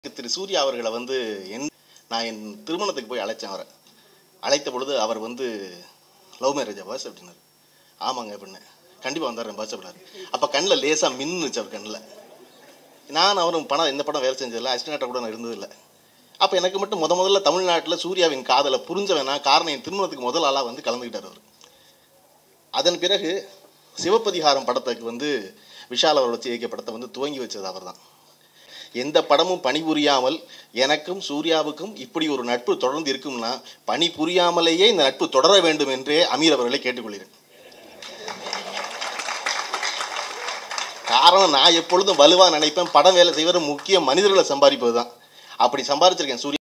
திரு சூர்யா அவர்களை வந்து என் நான் என் திருமணத்துக்கு போய் அழைச்சேன் அவரை அழைத்த பொழுது அவர் வந்து லவ் மேரேஜா பாஸ் அப்படின்னாரு ஆமாங்க அப்படின்னேன் கண்டிப்பாக வந்தார் பாஸ் அப்படின்னாரு அப்போ கண்ணில் லேசாக மின்னுச்சு அவர் கண்ணில் நான் அவரும் படம் எந்த படம் வேலை செஞ்சதில்லை அசிஸ்டன்டாக கூட நான் இருந்ததில்லை அப்போ எனக்கு மட்டும் முத முதல்ல தமிழ்நாட்டில் சூர்யாவின் காதலை புரிஞ்சவனா காரணம் என் திருமணத்துக்கு முதல் ஆளாக வந்து கலந்துக்கிட்டார் அவர் அதன் பிறகு சிவப்பதிகாரம் படத்துக்கு வந்து விஷால் அவர் வச்சு இயக்கிய படத்தை வந்து துவங்கி வச்சது அவர் தான் எந்த படமும் பணிபுரியாமல் எனக்கும் சூர்யாவுக்கும் இப்படி ஒரு நட்பு தொடர்ந்து இருக்கும்னா பணி புரியாமலேயே இந்த நட்பு தொடர வேண்டும் என்றே அமீர் அவர்களை கேட்டுக்கொள்கிறேன் காரணம் நான் எப்பொழுதும் வலுவா நினைப்பேன் படம் வேலை செய்வது முக்கிய மனிதர்களை சம்பாதிப்பது தான் அப்படி சம்பாதிச்சிருக்கேன் சூர்யா